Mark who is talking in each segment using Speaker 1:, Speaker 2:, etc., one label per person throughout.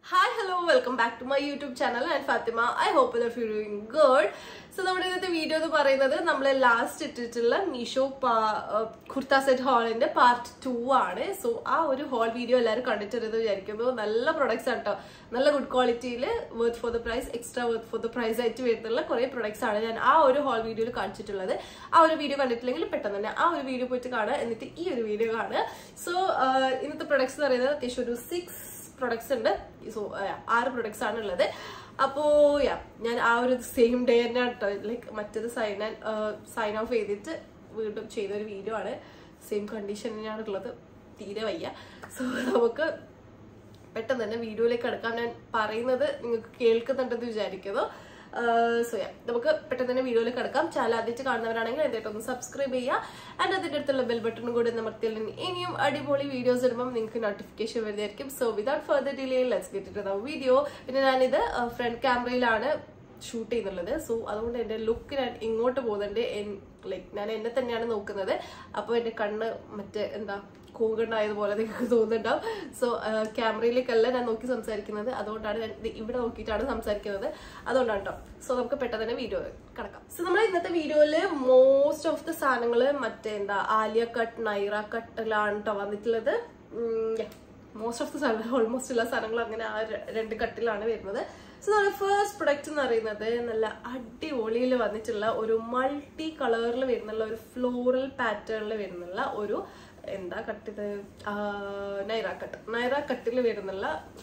Speaker 1: hi hello welcome back to my YouTube channel and Fathima I hope there you doing good so നമ്മുടെ ഇന്നത്തെ video എന്ന് പറയുന്നത് നമ്മൾ last ഇട്ടിട്ടുള്ള മീഷോ കുർത്ത സെറ്റ് ഹാളിന്റെ പാർട്ട് ടു ആണ് സോ ആ ഒരു ഹോൾ വീഡിയോ എല്ലാവരും കണ്ടിട്ടുണ്ടെന്ന് വിചാരിക്കുന്നു നല്ല പ്രൊഡക്ട്സ് ആണ് കേട്ടോ നല്ല ഗുഡ് ക്വാളിറ്റിയിൽ worth for the price extra worth for the price ആയിട്ട് വരുന്നുള്ള കുറെ പ്രൊഡക്ട്സ് ആണ് ഞാൻ ആ ഒരു ഹോൾ വീഡിയോയിൽ കാണിച്ചിട്ടുള്ളത് ആ ഒരു വീഡിയോ കണ്ടിട്ടില്ലെങ്കിൽ പെട്ടെന്ന് തന്നെ ആ ഒരു വീഡിയോ പോയിട്ട് കാണുക എന്നിട്ട് ഈ ഒരു വീഡിയോ കാണുക സോ ഇന്നത്തെ പ്രൊഡക്ട്സ് എന്ന് പറയുന്നത് അത്യാവശ്യം ഒരു സിക്സ് പ്രൊഡക്ട്സ് ഉണ്ട് സോ ആറ് പ്രൊഡക്ട്സ് ആണ് ഉള്ളത് അപ്പോ യാ ഞാൻ ആ ഒരു സെയിം ഡേ തന്നെ കേട്ടോ ലൈക്ക് മറ്റത് സൈൻ സൈൻ ഓഫ് ചെയ്തിട്ട് വീണ്ടും ചെയ്ത ഒരു വീഡിയോ ആണ് സെയിം കണ്ടീഷൻ തന്നെയാണ് ഉള്ളത് തീരെ വയ്യ സോ നമുക്ക് പെട്ടെന്ന് തന്നെ വീഡിയോയിലേക്ക് കിടക്കാൻ ഞാൻ പറയുന്നത് നിങ്ങൾക്ക് കേൾക്കുന്നുണ്ടെന്ന് വിചാരിക്കുന്നു സോ യാ നമുക്ക് പെട്ടെന്ന് തന്നെ വീഡിയോയിലേക്ക് കിടക്കാം ചാനൽ ആദ്യമായിട്ട് കാണുന്നവരാണെങ്കിൽ എന്തായിട്ട് ഒന്ന് സബ്സ്ക്രൈബ് ചെയ്യുക ആൻഡ് അതിൻ്റെ അടുത്തുള്ള ബെൽ ബട്ടണും കൂടി അമർത്തിയാൽ ഇനിയും അടിപൊളി വീഡിയോസ് ഇടുമ്പോൾ നിങ്ങൾക്ക് നോട്ടിഫിക്കേഷൻ വരുന്നതായിരിക്കും so without further delay let's get it video പിന്നെ ഞാനിത് ഫ്രണ്ട് ക്യാമറയിലാണ് ഷൂട്ട് ചെയ്യുന്നുള്ളത് സോ അതുകൊണ്ട് എൻ്റെ ലുക്ക് ഞാൻ ഇങ്ങോട്ട് പോകുന്നുണ്ട് ലൈക്ക് ഞാൻ എന്നെ തന്നെയാണ് നോക്കുന്നത് അപ്പോൾ എൻ്റെ കണ്ണ് മറ്റേ എന്താ കൂകണ്ടായതുപോലെ നിങ്ങൾക്ക് തോന്നുന്നുണ്ടാവും സോ ക്യാമറയിലേക്കല്ല ഞാൻ നോക്കി സംസാരിക്കുന്നത് അതുകൊണ്ടാണ് ഞാൻ ഇത് ഇവിടെ നോക്കിയിട്ടാണ് സംസാരിക്കുന്നത് അതുകൊണ്ടാണ് കേട്ടോ സോ നമുക്ക് പെട്ടെന്ന് തന്നെ വീഡിയോ കിടക്കാം സോ നമ്മൾ ഇന്നത്തെ വീഡിയോയിൽ മോസ്റ്റ് ഓഫ് ദ സാധനങ്ങൾ മറ്റേ എന്താ ആലിയ കട്ട് നൈറ കട്ടിലാണ് കേട്ടോ വന്നിട്ടുള്ളത് മോസ്റ്റ് ഓഫ് ദ സാധനങ്ങൾ ഓൾമോസ്റ്റ് എല്ലാ സാധനങ്ങളും അങ്ങനെ ആ രണ്ട് കട്ടിലാണ് വരുന്നത് സോ നമ്മുടെ ഫസ്റ്റ് പ്രൊഡക്റ്റ് എന്ന് പറയുന്നത് നല്ല അടിപൊളിയിൽ വന്നിട്ടുള്ള ഒരു മൾട്ടി കളറിൽ വരുന്നുള്ള ഒരു ഫ്ലോറൽ പാറ്റേണിൽ വരുന്നുള്ള ഒരു എന്താ കട്ടിത് നൈറ കട്ട് നൈറ കട്ടിൽ വരുന്നുള്ള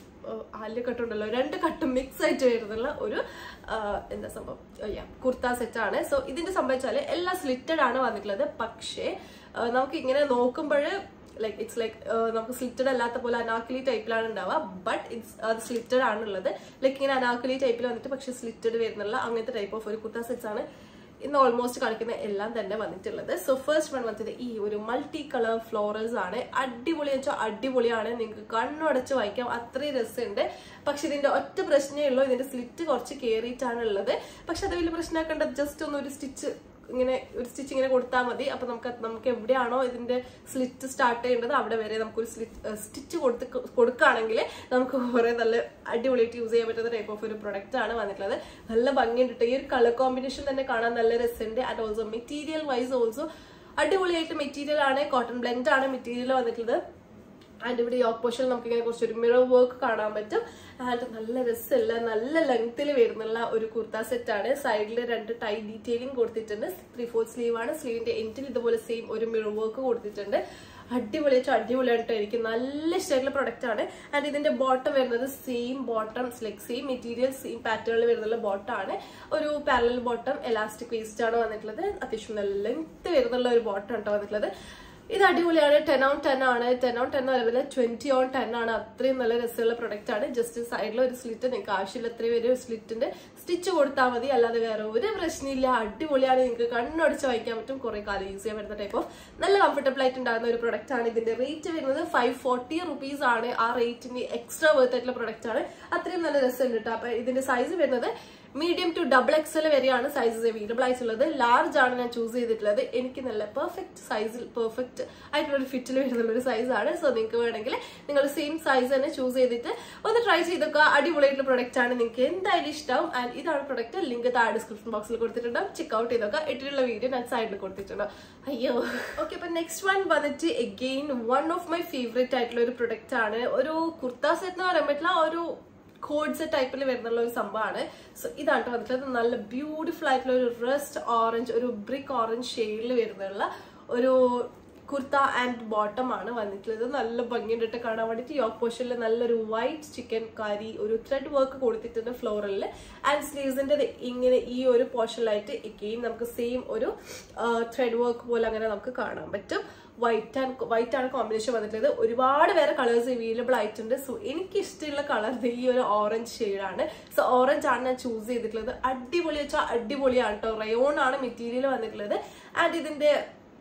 Speaker 1: ആല്യ കട്ടുണ്ടല്ലോ രണ്ട് കട്ടും മിക്സ് ആയിട്ട് വരുന്നുള്ള ഒരു എന്താ സംഭവം യാ കുർത്ത സെറ്റ് ആണ് സോ ഇതിന്റെ സംഭവിച്ചാല് എല്ലാം സ്ലിറ്റഡ് ആണ് വന്നിട്ടുള്ളത് പക്ഷേ നമുക്ക് ഇങ്ങനെ നോക്കുമ്പോൾ ലൈക്ക് ഇറ്റ്സ് ലൈക്ക് നമുക്ക് സ്ലിറ്റഡ് അല്ലാത്ത പോലെ അനാക്കലി ടൈപ്പിലാണ് ഉണ്ടാവുക ബട്ട് ഇറ്റ്സ് അത് സ്ലിറ്റഡ് ആണുള്ളത് ലൈക്ക് ഇങ്ങനെ അനാക്കലി ടൈപ്പിൽ വന്നിട്ട് പക്ഷെ സ്ലിറ്റഡ് വരുന്നുള്ള അങ്ങനത്തെ ടൈപ്പ് ഓഫ് ഒരു കുർത്ത സെറ്റ്സ് ആണ് ഇന്ന് ഓൾമോസ്റ്റ് കാണിക്കുന്ന എല്ലാം തന്നെ വന്നിട്ടുള്ളത് സോ ഫസ്റ്റ് വൺ വന്നത് ഈ ഒരു മൾട്ടി കളർ ഫ്ലോറൽസ് ആണ് അടിപൊളി വെച്ചാൽ അടിപൊളിയാണ് നിങ്ങൾക്ക് കണ്ണുടച്ച് വായിക്കാം അത്രയും രസമുണ്ട് പക്ഷെ ഇതിന്റെ ഒറ്റ പ്രശ്നമേ ഉള്ളൂ ഇതിന്റെ സ്ലിറ്റ് കുറച്ച് കയറിയിട്ടാണ് ഉള്ളത് പക്ഷെ അത് വലിയ പ്രശ്നമാക്കേണ്ട ജസ്റ്റ് ഒന്ന് ഒരു സ്റ്റിച്ച് ഇങ്ങനെ ഒരു സ്റ്റിച്ച് ഇങ്ങനെ കൊടുത്താൽ മതി അപ്പൊ നമുക്ക് നമുക്ക് എവിടെയാണോ ഇതിന്റെ സ്ലിറ്റ് സ്റ്റാർട്ട് ചെയ്യേണ്ടത് അവിടെ വരെ നമുക്കൊരു സ്ലിറ്റ് സ്റ്റിച്ച് കൊടുത്ത് കൊടുക്കുകയാണെങ്കിൽ നമുക്ക് കുറെ നല്ല അടിപൊളിയായിട്ട് യൂസ് ചെയ്യാൻ പറ്റുന്ന ടൈപ്പ് ഓഫ് ഒരു പ്രൊഡക്റ്റ് ആണ് വന്നിട്ടുള്ളത് നല്ല ഭംഗിയുണ്ട് ഈ ഒരു കളർ കോമ്പിനേഷൻ തന്നെ കാണാൻ നല്ല രസമുണ്ട് and also material wise also അടിപൊളിയായിട്ട് മെറ്റീരിയൽ ആണ് കോട്ടൺ ബ്ലെൻഡ് ആണ് മെറ്റീരിയൽ വന്നിട്ടുള്ളത് ആൻഡ് ഇവിടെ യോക്ക് പോഷൻ നമുക്ക് ഇങ്ങനെ കുറച്ചൊരു മിറർ വർക്ക് കാണാൻ പറ്റും ആൻഡ് നല്ല രസമല്ല നല്ല ലെങ്ത്തിൽ വരുന്നുള്ള ഒരു കുർത്ത സെറ്റ് ആണ് സൈഡിൽ രണ്ട് ടൈ ഡീറ്റെയിലിംഗ് കൊടുത്തിട്ടുണ്ട് ത്രീ ഫോർ സ്ലീവ് ആണ് സ്ലീവിന്റെ എൻഡിൽ ഇതുപോലെ സെയിം ഒരു മിറർ വർക്ക് കൊടുത്തിട്ടുണ്ട് അടിപൊളി അടിപൊളിയായിട്ട് എനിക്ക് നല്ല ഇഷ്ടമായിട്ടുള്ള പ്രൊഡക്റ്റ് ആണ് ആൻഡ് ഇതിന്റെ ബോട്ടം വരുന്നത് same bottom like same material same പാറ്റേണിൽ വരുന്നുള്ള ബോട്ടം ആണ് ഒരു പാരലൽ ബോട്ടം എലാസ്റ്റിക് വേസ്റ്റ് ആണ് വന്നിട്ടുള്ളത് അത്യാവശ്യം നല്ല ലെങ്ത് വരുന്നുള്ള ഒരു ബോട്ടം കേട്ടോ വന്നിട്ടുള്ളത് ഇത് അടിപൊളിയാണ് ടെൻ ഓൺ ടെൻ ആണ് ടെൻ ഓൺ ടെൻ അല്ല ട്വന്റി ഓൺ ടെൻ ആണ് അത്രയും നല്ല രസമുള്ള പ്രൊഡക്റ്റ് ആണ് ജസ്റ്റ് സൈഡിൽ ഒരു സ്ലിറ്റ് നിങ്ങൾക്ക് ആവശ്യമില്ല അത്രയും ഒരു സ്ലിറ്റിന്റെ സ്റ്റിച്ച് കൊടുത്താൽ മതി അല്ലാതെ വേറെ ഒരു പ്രശ്നമില്ല അടിപൊളിയാണ് നിങ്ങൾക്ക് കണ്ണൊടിച്ച് വായിക്കാൻ പറ്റും കുറെ കാലം യൂസ് ചെയ്യാൻ പറ്റുന്ന ടൈപ്പ് ഓഫ് നല്ല കംഫർട്ടബിൾ ആയിട്ട് ഉണ്ടാകുന്ന ഒരു പ്രൊഡക്റ്റ് ആണ് ഇതിന്റെ റേറ്റ് വരുന്നത് ഫൈവ് ഫോർട്ടി റുപ്പീസ് ആണ് ആ റേറ്റിന് എക്സ്ട്രാ വർത്ത് ആയിട്ടുള്ള പ്രൊഡക്റ്റ് ആണ് അത്രയും നല്ല രസമുണ്ട് കേട്ടോ അപ്പൊ ഇതിന്റെ സൈസ് വരുന്നത് മീഡിയം ടു ഡബിൾ എക്സൽ വരെയാണ് സൈസസ് അവൈലബിൾ ആയിട്ടുള്ളത് ലാർജ് ആണ് ഞാൻ ചൂസ് ചെയ്തിട്ടുള്ളത് എനിക്ക് നല്ല പെർഫെക്റ്റ് സൈസിൽ പെർഫെക്റ്റ് ആയിട്ടുള്ള ഒരു ഫിറ്റിൽ വരുന്ന ഒരു സൈസാണ് സോ നിങ്ങൾക്ക് വേണമെങ്കിൽ നിങ്ങൾ സെയിം സൈസ് തന്നെ ചൂസ് ചെയ്തിട്ട് ഒന്ന് ട്രൈ ചെയ്തൊക്കെ അടിപൊളിയായിട്ടുള്ള പ്രൊഡക്റ്റ് ആണ് നിങ്ങൾക്ക് എന്തായാലും ഇഷ്ടമാവും ആൻഡ് ഇതാണ് പ്രൊഡക്റ്റ് ലിങ്ക് താഴെ ഡിസ്ക്രിപ്ഷൻ ബോക്സിൽ കൊടുത്തിട്ടുണ്ടാവും ചെക്ക് ഔട്ട് ചെയ്തൊക്കെ ഇട്ടിട്ടുള്ള വീഡിയോ ഞാൻ സൈഡിൽ കൊടുത്തിട്ടുണ്ടോ അയ്യോ ഓക്കെ അപ്പൊ നെക്സ്റ്റ് വൺ വന്നിട്ട് again one of my favourite ആയിട്ടുള്ള ഒരു പ്രൊഡക്റ്റ് ആണ് ഒരു കുർത്ത സെറ്റ് എന്ന് പറയാൻ പറ്റില്ല ഒരു കോഡ്സ് ടൈപ്പിൽ വരുന്നുള്ള ഒരു സംഭവമാണ് സോ ഇതാണ് വന്നിട്ടുള്ളത് നല്ല ബ്യൂട്ടിഫുൾ ആയിട്ടുള്ള ഒരു റെസ്റ്റ് ഓറഞ്ച് ഒരു ബ്രിക്ക് ഓറഞ്ച് ഷെയ്ഡിൽ വരുന്നുള്ള ഒരു കുർത്ത ആൻഡ് ബോട്ടം ആണ് വന്നിട്ടുള്ളത് നല്ല ഭംഗിയുണ്ടിട്ട് കാണാൻ വേണ്ടിയിട്ട് യോക്ക് പോഷനിൽ നല്ലൊരു വൈറ്റ് ചിക്കൻ കറി ഒരു ത്രെഡ് വർക്ക് കൊടുത്തിട്ടുണ്ട് ഫ്ലോറലിൽ ആൻഡ് സ്ലീവ്സിന്റെ ഇങ്ങനെ ഈ ഒരു പോർഷനിലായിട്ട് ഇക്കയും നമുക്ക് സെയിം ഒരു ത്രെഡ് വർക്ക് പോലെ അങ്ങനെ നമുക്ക് കാണാൻ പറ്റും വൈറ്റ് ആൻഡ് വൈറ്റ് ആണ് കോമ്പിനേഷൻ വന്നിട്ടുള്ളത് ഒരുപാട് വേറെ കളേഴ്സ് അവൈലബിൾ ആയിട്ടുണ്ട് സോ എനിക്ക് ഇഷ്ടമുള്ള കളർ ഈ ഒരു ഓറഞ്ച് ഷെയ്ഡാണ് സോ ഓറഞ്ച് ആണ് ഞാൻ ചൂസ് ചെയ്തിട്ടുള്ളത് അടിപൊളി വെച്ചാൽ അടിപൊളിയാണ് കേട്ടോ റയോൺ ആണ് മെറ്റീരിയൽ വന്നിട്ടുള്ളത് ആൻഡ് ഇതിന്റെ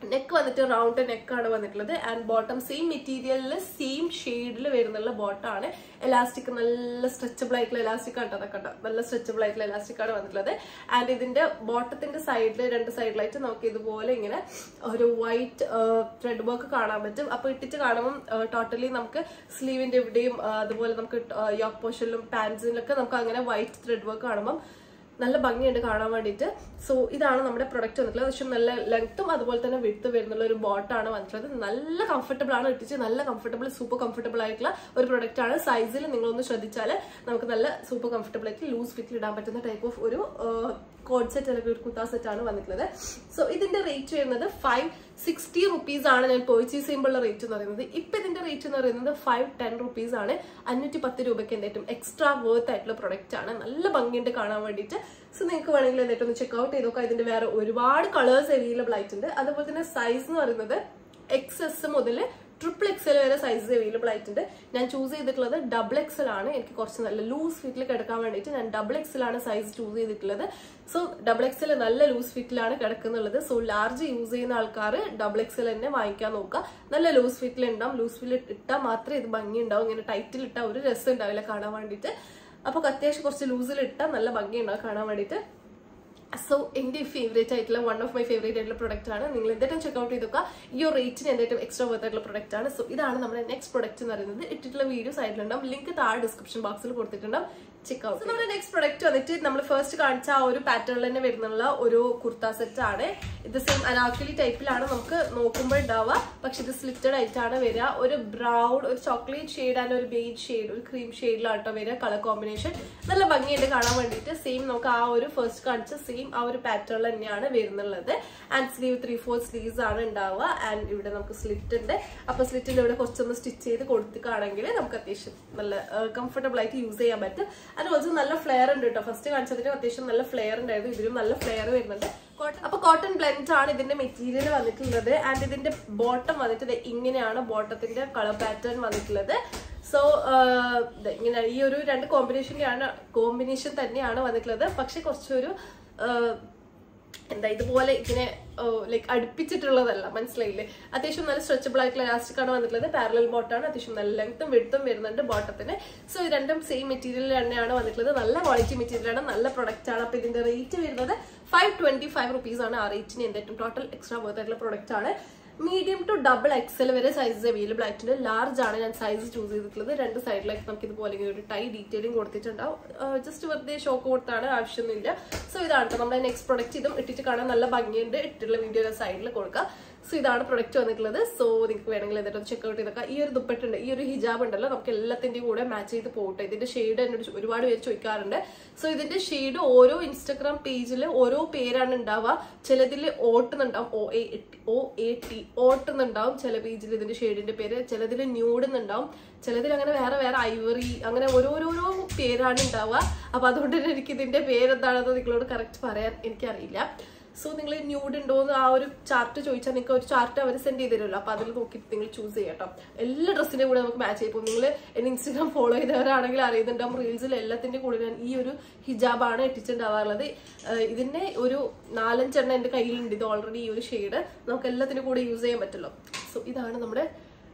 Speaker 1: നെക്ക് വന്നിട്ട് റൗണ്ട് നെക്കാണ് വന്നിട്ടുള്ളത് ആൻഡ് ബോട്ടം സെയിം മെറ്റീരിയലിൽ സെയിം ഷെയ്ഡിൽ വരുന്നുള്ള ബോട്ടാണ് എലാസ്റ്റിക് നല്ല സ്ട്രെച്ചബിൾ ആയിട്ടുള്ള എലാസ്റ്റിക് ആണ് അതൊക്കെ ഉണ്ടോ നല്ല സ്ട്രെച്ചബിൾ ആയിട്ടുള്ള എലാസ്റ്റിക് ആണ് വന്നിട്ടുള്ളത് ആൻഡ് ഇതിന്റെ ബോട്ടത്തിന്റെ സൈഡിൽ രണ്ട് സൈഡിലായിട്ട് നമുക്ക് ഇതുപോലെ ഇങ്ങനെ ഒരു വൈറ്റ് ത്രെഡ് വർക്ക് കാണാൻ പറ്റും അപ്പൊ ഇട്ടിട്ട് കാണുമ്പോൾ ടോട്ടലി നമുക്ക് സ്ലീവിന്റെ ഇവിടെയും ആ, അതുപോലെ നമുക്ക് യോക്ക് പോഷനിലും പാൻസിലൊക്കെ നമുക്ക് അങ്ങനെ വൈറ്റ് ത്രെഡ് വർക്ക് കാണുമ്പോൾ നല്ല ഭംഗിയുണ്ട് കാണാൻ വേണ്ടിയിട്ട് സോ ഇതാണ് നമ്മുടെ പ്രൊഡക്റ്റ് വന്നിട്ടുള്ളത് പക്ഷെ നല്ല ലെങ്ത്തും അതുപോലെ തന്നെ വിട്ട് വരുന്നുള്ള ഒരു ബോട്ടാണ് വന്നിട്ടുള്ളത് നല്ല കംഫർട്ടബിൾ ആണ് ഇട്ടിച്ച് നല്ല കംഫർട്ടബിൾ സൂപ്പർ കംഫർട്ടബിൾ ആയിട്ടുള്ള ഒരു പ്രൊഡക്റ്റ് ആണ് സൈസിൽ നിങ്ങളൊന്ന് ശ്രദ്ധിച്ചാൽ നമുക്ക് നല്ല സൂപ്പർ കംഫർട്ടബിൾ ആയിട്ട് ലൂസ് ഫിറ്റിൽ ഇടാൻ പറ്റുന്ന ടൈപ്പ് ഓഫ് ഒരു കോഡ് സെറ്റ് അല്ലെങ്കിൽ ഒരു കുർത്ത സെറ്റ് ആണ് വന്നിട്ടുള്ളത് സോ ഇതിന്റെ റേറ്റ് വരുന്നത് ഫൈവ് സിക്സ്റ്റി റുപ്പീസ് ആണ് ഞാൻ പർച്ചേസ് ചെയ്യുമ്പോൾ റേറ്റ് എന്ന് പറയുന്നത് ഇപ്പൊ ഇതിന്റെ റേറ്റ് എന്ന് പറയുന്നത് ഫൈവ് ടെൻ റുപ്പീസ് ആണ് അഞ്ഞൂറ്റി പത്ത് രൂപയ്ക്ക് എന്തായിട്ടും എക്സ്ട്രാ വേർത്ത് ആയിട്ടുള്ള പ്രൊഡക്റ്റ് ആണ് നല്ല ഭംഗിയുണ്ട് കാണാൻ വേണ്ടിയിട്ട് സോ നിങ്ങൾക്ക് വേണമെങ്കിൽ എന്തായിട്ടും ഒന്ന് ചെക്ക് ഔട്ട് ചെയ്ത് നോക്കാം ഇതിന്റെ വേറെ ഒരുപാട് കളേഴ്സ് അവൈലബിൾ ആയിട്ടുണ്ട് അതുപോലെ തന്നെ സൈസ് എന്ന് പറയുന്നത് എക്സ് എസ് മുതൽ ട്രിപ്പിൾ എക്സൽ വരെ സൈസ് അവൈലബിൾ ആയിട്ടുണ്ട് ഞാൻ ചൂസ് ചെയ്തിട്ടുള്ളത് ഡബിൾ എക്സൽ ആണ് എനിക്ക് കുറച്ച് നല്ല ലൂസ് ഫിറ്റിൽ കിടക്കാൻ വേണ്ടിയിട്ട് ഞാൻ ഡബിൾ എക്സൽ ആണ് സൈസ് ചൂസ് ചെയ്തിട്ടുള്ളത് സോ ഡബിൾ എക്സൽ നല്ല ലൂസ് ഫിറ്റിലാണ് കിടക്കുന്നുള്ളത് സോ ലാർജ് യൂസ് ചെയ്യുന്ന ആൾക്കാർ ഡബിൾ എക്സൽ തന്നെ വാങ്ങിക്കാൻ നോക്കുക നല്ല ലൂസ് ഫിറ്റിൽ ഉണ്ടാവും ലൂസ് ഫിറ്റിൽ ഇട്ടാൽ മാത്രമേ ഇത് ഭംഗി ഉണ്ടാവും ഇങ്ങനെ ടൈറ്റിൽ ഇട്ടാൽ ഒരു രസം ഉണ്ടാവില്ല കാണാൻ വേണ്ടിയിട്ട് അപ്പൊ അത്യാവശ്യം കുറച്ച് ലൂസിൽ ഇട്ടാൽ നല്ല ഭംഗി ഉണ്ടാവും കാണാൻ വേണ്ടിയിട്ട് സോ എന്റെ ഫേവറേറ്റ് ആയിട്ടുള്ള വൺ ഓഫ് മൈ ഫേവറേറ്റ് ആയിട്ടുള്ള പ്രൊഡക്റ്റ് ആണ് നിങ്ങൾ എന്തായിട്ടും ചെക്ക് ഔട്ട് ചെയ്തൊക്കെ ഈ ഒരു റേറ്റിന് എന്തായിട്ടും എക്സ്ട്രാ വർത്ത് ആയിട്ടുള്ള പ്രൊഡക്റ്റ് ആണ് സോ ഇതാണ് നമ്മുടെ നെക്സ്റ്റ് പ്രൊഡക്റ്റ് എന്ന് പറയുന്നത് ഇട്ടിട്ടുള്ള വീഡിയോ സൈഡിലുണ്ടാവും ലിങ്ക് താഴെ ഡിസ്ക്രിപ്ഷൻ ബോക്സിൽ കൊടുത്തിട്ടുണ്ടാവും ചെക്ക് ഔട്ട് നമ്മുടെ നെക്സ്റ്റ് പ്രൊഡക്റ്റ് വന്നിട്ട് നമ്മൾ ഫസ്റ്റ് കാണിച്ച ആ ഒരു പാറ്റേണിൽ തന്നെ വരുന്നുള്ള ഒരു കുർത്ത സെറ്റ് ആണ് ഇത് സെയിം അനാർക്കലി ടൈപ്പിലാണ് നമുക്ക് നോക്കുമ്പോൾ ഉണ്ടാവുക പക്ഷെ ഇത് സ്ലിറ്റഡ് ആയിട്ടാണ് വരിക ഒരു ബ്രൗൺ ഒരു ചോക്ലേറ്റ് ഷെയ്ഡ് ആൻഡ് ഒരു ബേജ് ഷെയ്ഡ് ഒരു ക്രീം ഷെയ്ഡിലാട്ടോ വരിക കളർ കോമ്പിനേഷൻ നല്ല ഭംഗിയുണ്ട് കാണാൻ വേണ്ടിയിട്ട് സെയിം നമുക്ക് ആ ഒരു ഫസ്റ്റ് കാണിച്ച സെയിം ആ ഒരു പാറ്റേണിൽ തന്നെയാണ് വരുന്നുള്ളത് and sleeve three four sleeves ആണ് ഉണ്ടാവുക ആൻഡ് ഇവിടെ നമുക്ക് സ്ലിറ്റ് ഉണ്ട് അപ്പൊ സ്ലിറ്റിന്റെ ഇവിടെ കുറച്ചൊന്ന് സ്റ്റിച്ച് ചെയ്ത് കൊടുക്കുകയാണെങ്കിൽ നമുക്ക് അത്യാവശ്യം നല്ല കംഫർട്ടബിൾ ആയിട്ട് യൂസ് ചെയ്യാൻ പറ്റും ആൻഡ് ഓൾസോ നല്ല ഫ്ലെയർ ഉണ്ട് കേട്ടോ ഫസ്റ്റ് കാണിച്ചതിന് അത്യാവശ്യം നല്ല ഫ്ലെയർ ഉണ്ടായിരുന്നു ഇതിലും നല്ല ഫ്ലെയർ വരുന്നുണ്ട് Cotton- അപ്പൊ കോട്ടൺ ബ്ലെൻഡ് ആണ് ഇതിന്റെ മെറ്റീരിയൽ വന്നിട്ടുള്ളത് ആൻഡ് ഇതിന്റെ ബോട്ടം വന്നിട്ട് ദേ ഇങ്ങനെയാണ് ബോട്ടത്തിന്റെ കളർ പാറ്റേൺ വന്നിട്ടുള്ളത് സോ ഇങ്ങനെ ഈ ഒരു രണ്ട് കോമ്പിനേഷൻ്റെയാണ് കോമ്പിനേഷൻ തന്നെയാണ് വന്നിട്ടുള്ളത് പക്ഷെ കുറച്ചൊരു ആ, എന്താ ഇതുപോലെ ഇങ്ങനെ ലൈക്ക് അടുപ്പിച്ചിട്ടുള്ളതല്ല മനസ്സിലായില്ലേ അത്യാവശ്യം നല്ല സ്ട്രെച്ചബിൾ ആയിട്ടുള്ള ഇലാസ്റ്റിക് ആണ് വന്നിട്ടുള്ളത് പാരലൽ ബോട്ടാണ് അത്യാവശ്യം നല്ല ലെങ്ത്തും വിടുത്തും വരുന്നുണ്ട് ബോട്ടത്തിന് സോ ഇത് രണ്ടും സെയിം മെറ്റീരിയൽ തന്നെയാണ് വന്നിട്ടുള്ളത് നല്ല ക്വാളിറ്റി മെറ്റീരിയൽ ആണ് നല്ല പ്രൊഡക്റ്റ് ആണ് അപ്പൊ ഇതിന്റെ റേറ്റ് വരുന്നത് ഫൈവ് ട്വന്റി ഫൈവ് റുപ്പീസ് ആണ് ആ റേറ്റിന് എന്തായിട്ടും ടോട്ടൽ എക്സ്ട്രാ വർത്ത് ആയിട്ടുള്ള പ്രൊഡക്റ്റ് ആണ് മീഡിയം ടു ഡബിൾ എക്സൽ വരെ സൈസസ് അവൈലബിൾ ആയിട്ടുണ്ട് ലാർജ് ആണ് ഞാൻ സൈസ് ചൂസ് ചെയ്തിട്ടുള്ളത് രണ്ട് സൈഡിലേക്ക് നമുക്ക് ഇതുപോലെ ഇങ്ങനെ ഒരു ടൈ ഡീറ്റെയിലിംഗ് കൊടുത്തിട്ടുണ്ടാവും ജസ്റ്റ് വെറുതെ ഷോക്ക് കൊടുത്താണ് ആവശ്യമൊന്നുമില്ല സോ ഇതാണ് ട്ടോ നമ്മുടെ നെക്സ്റ്റ് പ്രൊഡക്റ്റ് ഇതും ഇട്ടിട്ട് കാണാൻ നല്ല ഭംഗിയുണ്ട് ഇട്ടിട്ടുള്ള വീഡിയോ സൈഡിൽ കൊടുക്കുക സോ ഇതാണ് പ്രൊഡക്റ്റ് വന്നിട്ടുള്ളത് സോ നിങ്ങൾക്ക് വേണമെങ്കിൽ എന്നിട്ട് ചെക്ക് ഔട്ട് ചെയ്തൊക്കെ ഈ ഒരു ദുപ്പട്ടുണ്ട് ഈ ഒരു ഹിജാബ് ഉണ്ടല്ലോ നമുക്ക് എല്ലാത്തിന്റെയും കൂടെ മാച്ച് ചെയ്ത് പോകട്ടെ ഇതിന്റെ ഷെയ്ഡ് എന്നോട് ചോ- ഒരുപാട് പേര് ചോദിക്കാറുണ്ട് സോ ഇതിന്റെ ഷെയ്ഡ് ഓരോ ഇൻസ്റ്റഗ്രാം പേജിൽ ഓരോ പേരാണ് ഉണ്ടാവുക ചിലതിൽ ഓട്ടുന്നുണ്ടാവും ഒ എ ഒ എ ടി ഓട്ടുന്നുണ്ടാവും ചില പേജിൽ ഇതിന്റെ ഷെയ്ഡിന്റെ പേര് ചിലതിൽ ന്യൂഡെന്നുണ്ടാവും ചിലതിൽ അങ്ങനെ വേറെ വേറെ ഐവറി അങ്ങനെ ഓരോരോരോ പേരാണ് ഉണ്ടാവുക അപ്പൊ അതുകൊണ്ട് തന്നെ എനിക്ക് ഇതിന്റെ പേരെന്താണെന്ന് നിങ്ങളോട് കറക്റ്റ് പറയാൻ എനിക്കറിയില്ല സോ നിങ്ങൾ ന്യൂഡ് ഉണ്ടോ എന്ന് ആ ഒരു ചാർട്ട് ചോദിച്ചാൽ നിങ്ങൾക്ക് ഒരു ചാർട്ട് അവർ സെൻഡ് ചെയ്ത് തരുമല്ലോ അപ്പൊ അതിൽ നോക്കിയിട്ട് നിങ്ങൾ ചൂസ് ചെയ്യാം കേട്ടോ എല്ലാ ഡ്രസ്സിന്റെ കൂടെ നമുക്ക് മാച്ച് ചെയ്യും നിങ്ങൾ എന്നെ ഇൻസ്റ്റാഗ്രാം ഫോളോ ചെയ്തവരാണെങ്കിൽ അറിയുന്നുണ്ടാവും റീൽസിൽ എല്ലാത്തിന്റെ കൂടെ ഞാൻ ഈ ഒരു ഹിജാബാണ് ഇട്ടിട്ടുണ്ടാവാറുള്ളത് ഏഹ് ഇതിന്റെ ഒരു നാലഞ്ചെണ്ണം എന്റെ കയ്യിലുണ്ട് ഇത് ഓൾറെഡി ഈ ഒരു ഷെയ്ഡ് നമുക്ക് എല്ലാത്തിന്റെ കൂടെ യൂസ് ചെയ്യാൻ പറ്റുമല്ലോ സോ ഇതാണ് നമ്മുടെ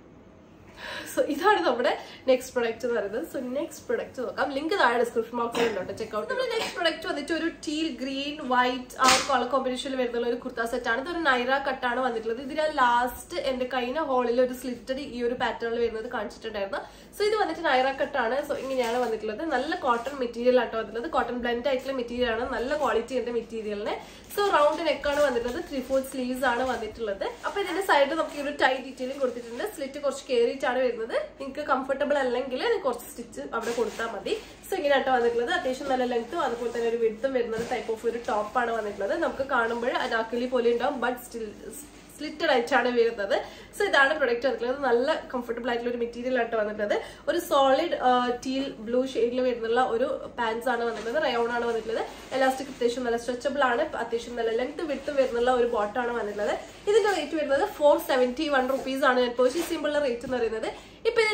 Speaker 1: സോ ഇതാണ് നമ്മുടെ നെക്സ്റ്റ് പ്രൊഡക്റ്റ് എന്ന് പറയുന്നത് സോ നെക്സ്റ്റ് പ്രൊഡക്റ്റ് നോക്കാം ലിങ്ക് താഴെ ഡിസ്ക്രിപ്ഷൻ ബോക്സിൽ ഉണ്ട് ചെക്ക് ഔട്ട് നമ്മുടെ നെക്സ്റ്റ് പ്രൊഡക്റ്റ് വന്നിട്ട് ഒരു ടീൽ ഗ്രീൻ വൈറ്റ് ആ കളർ കോമ്പിനേഷനിൽ വരുന്ന ഒരു കുർത്ത സെറ്റ് ആണ് ഇതൊരു നൈറ കട്ടാണ് വന്നിട്ടുള്ളത് ഇതിൽ ലാസ്റ്റ് എന്റെ കഴിഞ്ഞ ഹോളിൽ ഒരു സ്ലിറ്റഡ് ഈ ഒരു പാറ്റേണിൽ വരുന്നത് കാണിച്ചിട്ടുണ്ടായിരുന്നു സോ ഇത് വന്നിട്ട് നൈറ കട്ടാണ് സോ ഇങ്ങനെയാണ് വന്നിട്ടുള്ളത് നല്ല കോട്ടൺ മെറ്റീരിയൽ ആട്ടോ വന്നിട്ടുള്ളത് കോട്ടൺ ബ്ലെൻഡ് ആയിട്ടുള്ള മെറ്റീരിയൽ ആണ് നല്ല ക്വാളിറ്റി ഉണ്ട് മെറ്റീരിയലിന് സോ റൗണ്ട് നെക്കാണ് വന്നിട്ടുള്ളത് ത്രീ ഫോർ സ്ലീവ്സ് ആണ് വന്നിട്ടുള്ളത് അപ്പൊ ഇതിന്റെ സൈഡിൽ നമുക്ക് ഈ ഒരു ടൈ ഡീറ്റെയിലും കൊടുത്തിട്ടുണ്ട് സ്ലിറ്റ് കുറച്ച് കയറിയിട്ടാണ് വരുന്നത് നിങ്ങൾക്ക് കംഫർട്ടബിൾ അല്ലെങ്കിൽ നിങ്ങൾക്ക് കുറച്ച് സ്റ്റിച്ച് അവിടെ കൊടുത്താൽ മതി സോ ഇങ്ങനെയാട്ടോ വന്നിട്ടുള്ളത് അത്യാവശ്യം നല്ല ലെങ്ത്തും അതുപോലെ തന്നെ ഒരു വിടുത്തും വരുന്നത് ടൈപ്പ് ഓഫ് ഒരു ടോപ്പാണ് വന്നിട്ടുള്ളത് നമുക്ക് കാണുമ്പോൾ അനാക്കലി പോലെ ഉണ്ടാവും ബട്ട് സ്റ്റിൽ സ്ലിറ്റഡ് ആയിട്ടാണ് വരുന്നത് സോ ഇതാണ് പ്രൊഡക്റ്റ് വന്നിട്ടുള്ളത് നല്ല കംഫർട്ടബിൾ ആയിട്ടുള്ള ഒരു മെറ്റീരിയൽ ആയിട്ട് വന്നിട്ടുള്ളത് ഒരു സോളിഡ് ടീൽ ബ്ലൂ ഷെയ്ഡിൽ വരുന്നുള്ള ഒരു പാൻസ് ആണ് വന്നിട്ടുള്ളത് റയോൺ ആണ് വന്നിട്ടുള്ളത് എലാസ്റ്റിക് അത്യാവശ്യം നല്ല സ്ട്രെച്ചബിൾ ആണ് അത്യാവശ്യം നല്ല ലെങ്ത് വിട്ട് വരുന്നുള്ള ഒരു ബോട്ടാണ് വന്നിട്ടുള്ളത് ഇതിന്റെ റേറ്റ് വരുന്നത് ഫോർ സെവന്റി വൺ റുപ്പീസ് ആണ് ഞാൻ പർച്ചേസ് ചെയ്യുമ്പോൾ റേറ്റ് എന്ന് പറയുന്നത് ഇപ്പൊ ഇതിന്റെ rate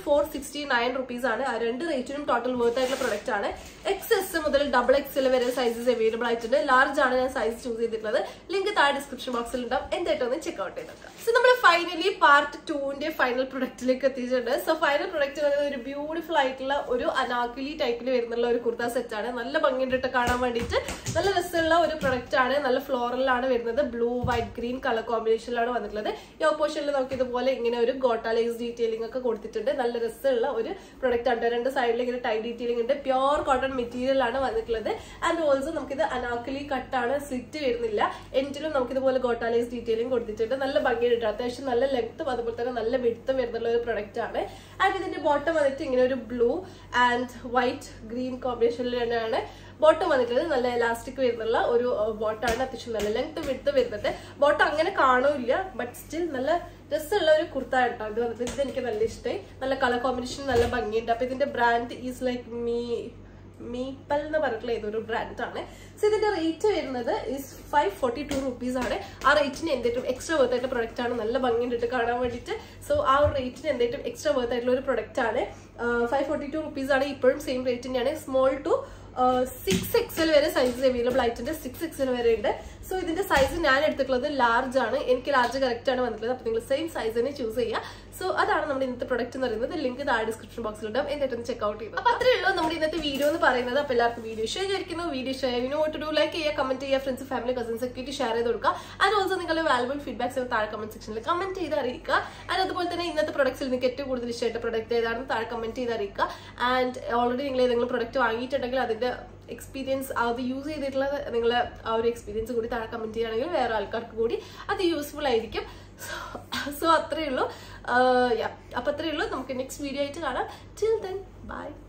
Speaker 1: four sixty nine rupees ആണ് ആ രണ്ട് റേറ്റിനും ടോട്ടൽ വർത്ത് ആയിട്ടുള്ള പ്രൊഡക്റ്റ് ആണ് എക്സ് എസ് മുതൽ ഡബിൾ എക്സ് വരെ സൈസസ് അവൈലബിൾ ആയിട്ടുണ്ട് ലാർജ് ആണ് ഞാൻ സൈസ് ചൂസ് ചെയ്തിട്ടുള്ളത് ലിങ്ക് താഴെ ഡിസ്ക്രിപ്ഷൻ ബോക്സിൽ ഉണ്ടാവും എന്തായിട്ടൊന്ന് ചെക്ക് ഔട്ട് ചെയ്തേക്കാം സോ നമ്മൾ ഫൈനലി പാർട്ട് ടൂവിന്റെ ഫൈനൽ പ്രൊഡക്റ്റിലേക്ക് എത്തിയിട്ടുണ്ട് സോ ഫൈനൽ പ്രൊഡക്റ്റ് പറയുന്നത് ഒരു ബ്യൂട്ടിഫുൾ ആയിട്ടുള്ള ഒരു അനാക്കിലി ടൈപ്പിൽ വരുന്നുള്ള ഒരു കുർത്ത സെറ്റ് ആണ് നല്ല ഭംഗിയിട്ട് കാണാൻ വേണ്ടിയിട്ട് നല്ല രസമുള്ള ഒരു പ്രൊഡക്റ്റ് ആണ് നല്ല ഫ്ലോറലാണ് വരുന്നത് ബ്ലൂ വൈറ്റ് ഗ്രീൻ കളർ കോമ്പിനേഷനിലാണ് വന്നിട്ടുള്ളത് ഈ ഓപ്പോഷനിൽ നമുക്ക് ഇതുപോലെ ഇങ്ങനെ ഒരു ഗോട്ടാലൈസ് ഡീറ്റെയിലിംഗ് ഒക്കെ കൊടുത്തിട്ടുണ്ട് നല്ല രസമുള്ള ഒരു പ്രൊഡക്റ്റ് ആണ് രണ്ട് സൈഡിൽ ഇങ്ങനെ ടൈ ഡീറ്റെയിലിംഗ് ഉണ്ട് പ്യോർ കോട്ടൺ മെറ്റീരിയൽ ആണ് വന്നിട്ടുള്ളത് ആൻഡ് ഓൾസോ നമുക്കിത് അനാക്കലി കട്ടാണ് സ്ലിറ്റ് വരുന്നില്ല എൻഡിലും നമുക്കിതുപോലെ ഗോട്ടാലൈസ് ഡീറ്റെയിലിംഗ് കൊടുത്തിട്ടുണ്ട് നല്ല ഭംഗിയായിട്ട് അത്യാവശ്യം നല്ല ലെങ്ത്തും അതുപോലെ തന്നെ നല്ല വെടുത്തും വരുന്നുള്ള ഒരു പ്രൊഡക്റ്റ് ആണ് ആൻഡ് ഇതിന്റെ ബോട്ടം വന്നിട്ട് ഇങ്ങനെ ഒരു ബ്ലൂ ആൻഡ് വൈറ്റ് ഗ്രീൻ കോമ്പിനേഷനിൽ തന്നെയാണ് ബോട്ടം വന്നിട്ടുള്ളത് നല്ല എലാസ്റ്റിക് വരുന്നുള്ള ഒരു ബോട്ടാണ് അത്യാവശ്യം നല്ല ലെങ്ത് വിടുത്ത് വരുന്നത് ബോട്ടം അങ്ങനെ കാണൂല്ല ബട്ട് സ്റ്റിൽ നല്ല രസമുള്ള ഒരു കുർത്ത കേട്ടോ ഇത് വന്നിട്ട് ഇത് എനിക്ക് നല്ല ഇഷ്ടമായി നല്ല കളർ കോമ്പിനേഷൻ നല്ല ഭംഗിയുണ്ട് അപ്പൊ ഇതിന്റെ ബ്രാൻഡ് ഈസ് ലൈക്ക് മീ മീപ്പൽ എന്ന് പറഞ്ഞിട്ടുള്ള ഏതൊരു ബ്രാൻഡാണ് സോ ഇതിന്റെ റേറ്റ് വരുന്നത് is five forty two rupees ആണ് ആ റേറ്റിന് എന്തെങ്കിലും എക്സ്ട്രാ വർത്ത് ആയിട്ടുള്ള പ്രൊഡക്റ്റ് ആണ് നല്ല ഭംഗിയുണ്ടിട്ട് കാണാൻ വേണ്ടിയിട്ട് സോ ആ ഒരു റേറ്റിന് എന്തെങ്കിലും എക്സ്ട്രാ വർത്ത് ആയിട്ടുള്ള ഒരു പ്രൊഡക്റ്റ് ആണ് ഫൈവ് ഫോർട്ടി ടു റുപ്പീസ് ആണ് ഇപ്പോഴും സെയിം റേറ്റ് തന്നെയാണ് സ്മോൾ ടു സിക്സ് എക്സൽ വരെ സൈസ് അവൈലബിൾ ആയിട്ടുണ്ട് സിക്സ് എക്സൽ വരെ ഉണ്ട് സോ ഇതിന്റെ സൈസ് ഞാൻ എടുത്തിട്ടുള്ളത് ലാർജ് ആണ് എനിക്ക് ലാർജ് കറക്റ്റ് ആണ് വന്നിട്ടുള്ളത് അപ്പൊ നിങ്ങൾ സെയിം സൈസ് തന്നെ ചൂസ് ചെയ്യുക സോ അതാണ് നമ്മുടെ ഇന്നത്തെ പ്രൊഡക്റ്റ് എന്ന് പറയുന്നത് ലിങ്ക് താഴെ ഡിസ്ക്രിപ്ഷൻ ബോക്സിൽ ഉണ്ടാവും എന്നിട്ടൊന്ന് ചെക്ക് ഔട്ട് ചെയ്തു അപ്പൊ അത്രേ ഉള്ളൂ നമ്മുടെ ഇന്നത്തെ വീഡിയോ എന്ന് പറയുന്നത് അപ്പൊ എല്ലാവർക്കും വീഡിയോ ഷെയർ ചെയ്തിരിക്കുന്നു video share you not do like ചെയ്യുക കമന്റ് ചെയ്യുക ഫ്രണ്ട്സ് ഫാമിലി കസിൻസ് ഒക്കെ ആയിട്ട് ഷെയർ ചെയ്ത് കൊടുക്കുക ആൻഡ് ഓൾസോ നിങ്ങളുടെ വാലുബിൾ ഫീഡ്ബാക്സ് താഴെ കമന്റ് സെക്ഷനിൽ കമന്റ് ചെയ്ത് അറിയിക്കുക ആൻഡ് അതുപോലെ തന്നെ ഇന്നത്തെ പ്രൊഡക്ട്സിൽ നിങ്ങൾക്ക് ഏറ്റവും കൂടുതൽ ഇഷ്ടമായിട്ട് പ്രൊഡക്റ്റ് ഏതാണെന്ന് താഴെ കമന്റ് ചെയ്ത് അറിയിക്കുക ആൻഡ് ഓൾറെഡി നിങ്ങൾ ഏതെങ്കിലും പ്രൊഡക്റ്റ് വാങ്ങിയിട്ടുണ്ടെങ്കിൽ അതിന്റെ എക്സ്പീരിയൻസ് അത് യൂസ് ചെയ്തിട്ടുള്ള നിങ്ങൾ ആ ഒരു എക്സ്പീരിയൻസ് കൂടി താഴെ കമന്റ് ചെയ്യുകയാണെങ്കിൽ വേറെ ആൾക്കാർക്ക് കൂടി അത് യൂസ്ഫുൾ ആയിരിക്കും സോ അത്രയേ ഉള്ളൂ അപ്പൊ അത്രയേ ഉള്ളൂ നമുക്ക് നെക്സ്റ്റ് വീഡിയോ ആയിട്ട് കാണാം ടിൽ ദെൻ ബൈ